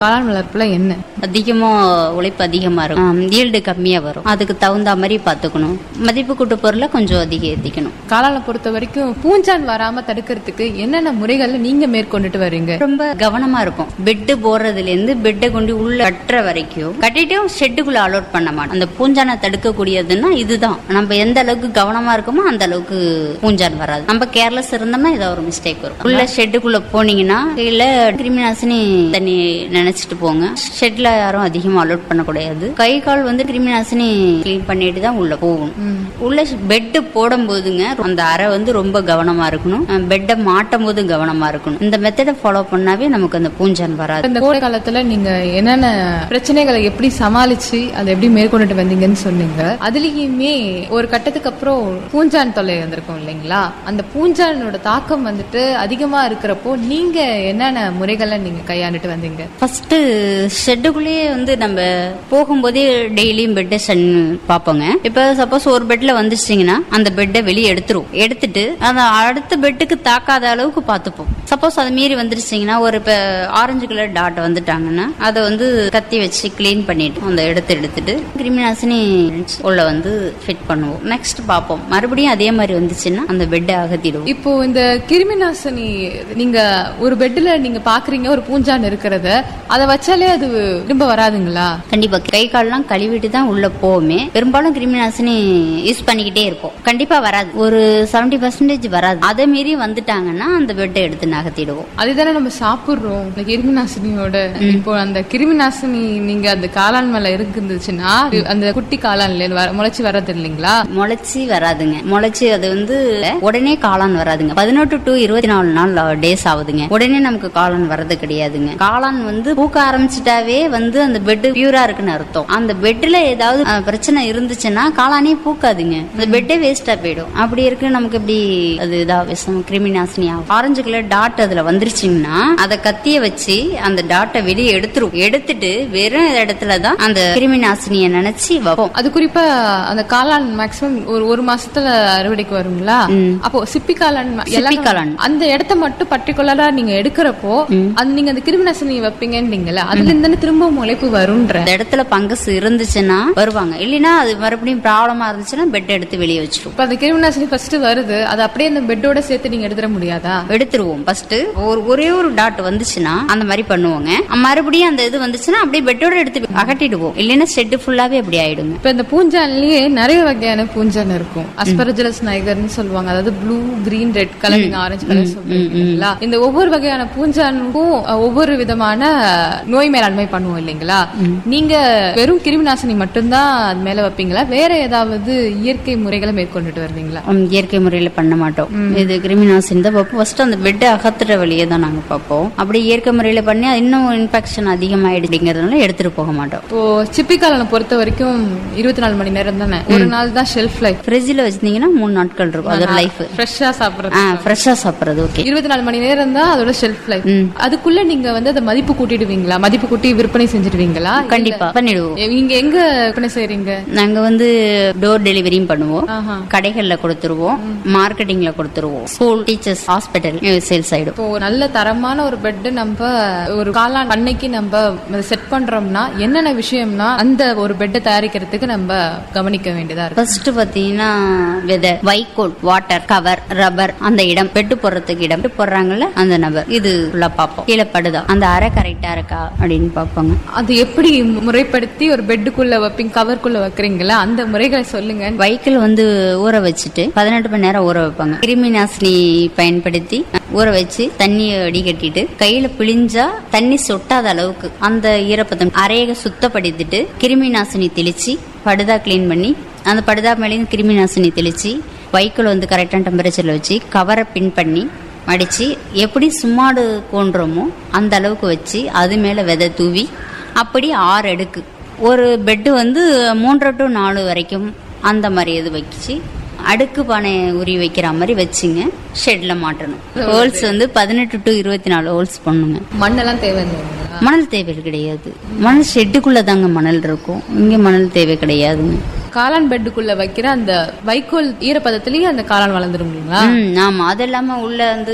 காளான் வளர்ப்புல என்ன அதிகமா உழைப்பு அதிகமா இருக்கும் ஈல்டு கம்மியா வரும் அதுக்கு தகுந்த மாதிரி பாத்துக்கணும் மதிப்பு கூட்டு பொருளை கொஞ்சம் அதிகம் ஏத்திக்கணும் காளானை பொறுத்த வரைக்கும் பூஞ்சான் வராம தடுக்கிறதுக்கு என்னென்ன முறைகள்ல நீங்க மேற்கொண்டுட்டு வர்றீங்க ரொம்ப கவனமா இருக்கும் பெட்டு போடுறதுல இருந்து பெட்டை கொண்டு உள்ள கட்டுற வரைக்கும் கட்டிட்டும் ஷெட்டுக்குள்ள அலோட் பண்ண மாட்டோம் அந்த பூஞ்சானை தடுக்கக்கூடியதுன்னா இதுதான் நம்ம எந்த அளவுக்கு கவனமா இருக்கோமோ அந்த அளவுக்கு பூஞ்சான் வராது நம்ம கேர்லெஸ் இருந்தோம்னா ஏதாவது ஒரு மிஸ்டேக் வரும் உள்ள ஷெட்டுக்குள்ள போனீங்கன்னா இல்ல கிருமிநாசினி தண்ணி நினைச்சிட்டு போங்க ஷெட்ல யாரும் அதிகமா அலோட் பண்ணக்கூடாது கை கால் வந்து கிருமிநாசினி கிளீன் பண்ணிட்டு தான் உள்ள போகணும் உள்ள பெட் போடும் போதுங்க அந்த அறை வந்து ரொம்ப கவனமா இருக்கணும் பெட்டை மாட்டும் போது கவனமா இருக்கணும் இந்த மெத்தடை ஃபாலோ பண்ணாவே நமக்கு அந்த பூஞ்சான் வராது இந்த கோடை காலத்துல நீங்க என்னென்ன பிரச்சனைகளை எப்படி சமாளிச்சு அதை எப்படி மேற்கொண்டுட்டு வந்தீங்கன்னு சொன்னீங்க அதுலயுமே ஒரு கட்டத்துக்கு அப்புறம் பூஞ்சான் தொல்லை வந்திருக்கும் இல்லைங்களா அந்த பூஞ்சானோட தாக்கம் வந்துட்டு அதிகமா இருக்கிறப்போ நீங்க என்னென்ன முறைகளை நீங்க கையாண்டுட்டு வந்தீங்க ஃபர்ஸ்ட் ஷெட்டுக்குள்ளேயே வந்து நம்ம போகும்போதே டெய்லியும் பெட்டை சன் பார்ப்போங்க இப்போ சப்போஸ் ஒரு பெட்ல வந்துச்சிங்கன்னா அந்த பெட்டை வெளியே எடுத்துரும் எடுத்துட்டு அந்த அடுத்த பெட்டுக்கு தாக்காத அளவுக்கு பார்த்துப்போம் சப்போஸ் அது மீறி வந்துருச்சிங்கன்னா ஒரு இப்போ ஆரஞ்சு கலர் டாட் வந்துட்டாங்கன்னா அதை வந்து கத்தி வச்சு க்ளீன் பண்ணிட்டு அந்த இடத்த எடுத்துட்டு கிருமிநாசினி உள்ள வந்து ஃபிட் பண்ணுவோம் நெக்ஸ்ட் பார்ப்போம் மறுபடியும் அதே மாதிரி வந்துச்சுன்னா அந்த பெட்டை அகத்திடுவோம் இப்போ இந்த கிருமி நாசினி நீங்க ஒரு பெட்ல நீங்க பாக்குறீங்க ஒரு பூஞ்சான் இருக்கிறத அதை வச்சாலே அது திரும்ப வராதுங்களா கண்டிப்பா கை கால்லாம் கழுவிட்டு தான் உள்ள போவோமே பெரும்பாலும் கிருமிநாசினி யூஸ் பண்ணிக்கிட்டே இருப்போம் கண்டிப்பா வராது ஒரு 70% பர்சன்டேஜ் வராது அதை மீறி வந்துட்டாங்கன்னா அந்த பெட்டை எடுத்து நகர்த்திடுவோம் அதுதானே நம்ம சாப்பிடுறோம் இந்த கிருமி நாசினியோட இப்போ அந்த கிருமி நாசினி நீங்க அந்த காளான் மேல இருந்துச்சுன்னா அந்த குட்டி காளான்ல இருந்து வர- முளைச்சு வர்றது இல்லைங்களா முளைச்சி வராதுங்க முளைச்சி அது வந்து உடனே காளான் வராதுங்க பதினெட்டு டு இருபத்தி நாலு நாள் டேஸ் ஆகுதுங்க உடனே நமக்கு காளான் வர்றது கிடையாதுங்க காளான் வந்து பூக்க ஆரம்பிச்சிட்டாவே வந்து அந்த பெட் பியூரா இருக்குன்னு அர்த்தம் அந்த பெட்ல ஏதாவது அஹ், பிரச்சனை இருந்துச்சுன்னா காளானே பூக்காதுங்க அந்த பெட்டே வேஸ்டா போயிடும் அப்படி இருக்கு நமக்கு எப்படி அது இதா விஷம் கிருமி நாசினி ஆகும் ஆரஞ்சு கலர் டாட் அதுல வந்துருச்சுங்கன்னா அதை கத்திய வச்சு அந்த டாட்டை வெளியே எடுத்துரும் எடுத்துட்டு வெறும் இடத்துல தான் அந்த கிருமி நாசினியை நினைச்சு வைப்போம் அது குறிப்பா அந்த காளான் மேக்சிமம் ஒரு ஒரு மாசத்துல அறுவடைக்கு வருங்களா அப்போ சிப்பி காளான் ம- சிப்பி எல்லாம் காளான். அந்த இடத்த மட்டும் பர்டிகுலரா நீங்க எடுக்கிறப்போ அது நீங்க அந்த கிருமி நாசினி வைப்பீங்கன்னீங்கல்ல அதுல இருந்து தானே திரும்ப முளைப்பு வரும்ன்ற அந்த இடத்துல பங்கஸ் இருந்துச்சுன்னா வருவாங்க இல்லைன்னா அது மறுபடியும் ப்ராப்ளமா இருந்துச்சுன்னா பெட் எடுத்து வெளியே வச்சிருவோம் இப்ப அந்த கிருமி நாசினி ஃபர்ஸ்ட் வருது அது அப்படியே அந்த பெட்டோட சேர்த்து நீங்க எடுத்துட முடியாதா எடுத்துருவோம் ஃபர்ஸ்ட் ஒரு ஒரே ஒரு டாட் வந்துச்சுன்னா அந்த மாதிரி பண்ணுவோங்க மறுபடியும் அந்த இது வந்துச்சுன்னா அப்படியே பெட்டோட எடுத்து அகட்டிடுவோம் இல்லைன்னா ஷெட் ஃபுல்லாவே அப்படி ஆயிடுங்க இப்ப இந்த பூஞ்சான்லயே நிறைய வகையான பூஞ்சான் இருக்கும் அஸ்பரஜலஸ் நைகர்னு சொல்லுவாங்க அதாவது ப்ளூ கிரீன் ரெட் கலர் நீங்க ஆரஞ்சு கலர் சொல்றீங்களா இந்த ஒவ்வொரு வகையான பூஞ்சானுக்கும் அஹ், ஒவ்வொரு விதமான நோய் மேலாண்மை பண்ணுவோம் இல்லைங்களா நீங்க வெறும் கிருமி நாசினி மட்டும்தான் அது மேல வைப்பீங்களா வேற ஏதாவது இயற்கை முறைகளை மேற்கொண்டுட்டு வருவீங்களா ஹம், இயற்கை முறையில பண்ண மாட்டோம் இது கிருமிநாசினி தான் பார்ப்போம் ஃபர்ஸ்ட் அந்த பெட் அகத்துற வழியை தான் நாங்க பார்ப்போம் அப்படி இயற்கை முறையில பண்ணி அது இன்னும் இன்ஃபெக்ஷன் அதிகமாயிடுங்கிறதுனால எடுத்துட்டு போக மாட்டோம் இப்போ சிப்பி காளானை பொறுத்த வரைக்கும் இருபத்தி நாலு மணி நேரம் தானே ஒரு நாள் தான் ஷெல்ஃப் லைஃப் ஃப்ரிட்ஜில் வச்சிருந்தீங்கன்னா மூணு நாட்கள் இருக்கும் அதோட லைஃப் ஃப்ரெஷ்ஷா சாப்பிடுறது ஃப்ரெஷ்ஷா சாப்பிட்றது ஓகே இருபத்தி நாலு மணி நேரம் தான் அதோட ஷெல்ஃப் லைஃப் அதுக்குள்ள நீங்க வந்து அதை மதிப்பு கூட்டிடுவீங்களா மதிப்பு கூட்டி விற்பனை செஞ்சிடுவீங்களா கண்டிப்பா பண்ணிடுவோம் இல்ல, நீங்க எங்க விற்பனை செய்றீங்க நாங்க வந்து டோர் டெலிவரியும் பண்ணுவோம் ஆஹா. கடைகள்ல கொடுத்துருவோம் மார்க்கெட்டிங்ல கொடுத்துருவோம் ஸ்கூல் டீச்சர்ஸ் ஹாஸ்பிட்டல் சேல்ஸ் ஆயிடும் இப்போ ஒரு நல்ல தரமான ஒரு பெட் நம்ம ஒரு காளான் பண்ணைக்கு நம்ம செட் பண்றோம்னா என்னென்ன விஷயம்னா அந்த ஒரு பெட்டை தயாரிக்கிறதுக்கு நம்ம கவனிக்க வேண்டியதா இருக்கு ஃபர்ஸ்ட் பாத்தீங்கன்னா வெதர் வைக்கோல் வாட்டர் கவர் ரப்பர் அந்த இடம் பெட்டு போடுறதுக்கு இடம் பெட்டு போடுறாங்கல்ல அந்த நபர் இது ஃபுல்லா பார்ப்போம் கீழே படுதா அந்த அறை கரெக்டா இருக்கா அப்படின்னு பார்ப்பாங்க அது எப்படி முறைப்படுத்தி ஒரு பெட்டுக்குள்ள வைப்பீங்க கவர்க்குள்ள வைக்கிறீங்களா அந்த முறைகளை சொல்லுங்க வைக்கல் வந்து ஊற வச்சுட்டு பதினெட்டு மணி நேரம் ஊற வைப்பாங்க கிருமி நாசினி பயன்படுத்தி ஊற வச்சு தண்ணியை வடிகட்டிட்டு கையில பிழிஞ்சா தண்ணி சொட்டாத அளவுக்கு அந்த ஈரப்பதம் அறையை சுத்தப்படுத்திட்டு கிருமி நாசினி தெளிச்சு படுதா க்ளீன் பண்ணி அந்த படுதா மேலேயும் கிருமி நாசினி தெளிச்சு வைக்கோல் வந்து கரெக்டான டெம்பரேச்சர்ல வச்சு கவரை பின் பண்ணி மடிச்சு எப்படி சும்மாடு போன்றோமோ அந்த அளவுக்கு வச்சு அது மேல விதை தூவி அப்படி ஆறு அடுக்கு ஒரு பெட்டு வந்து மூன்றரை டு நாலு வரைக்கும் அந்த மாதிரி இது வச்சு அடுக்கு பானை உரி வைக்கிற மாதிரி வச்சுங்க ஷெட்ல மாட்டணும் ஹோல்ஸ் வந்து பதினெட்டு டு இருபத்தி நாலு ஹோல்ஸ் பண்ணுங்க மண்ணெல்லாம் தேவையில்லைங்களா மணல் தேவை கிடையாது மணல் ஷெட்டுக்குள்ள தாங்க மணல் இருக்கும் இங்க மணல் தேவை கிடையாதுங்க காளான் பெட்டுக்குள்ள வைக்கிற அந்த வைக்கோல் ஈரப்பதத்திலேயே அந்த காளான் வளர்ந்துரும் இல்லைங்களா ம் ஆமா அது இல்லாம உள்ள வந்து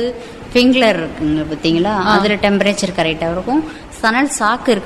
ஃபிங்லர் இருக்குங்க பாத்தீங்களா அதுல டெம்பரேச்சர் கரெக்டா இருக்கும் சணல் சாக்கு இருக்கு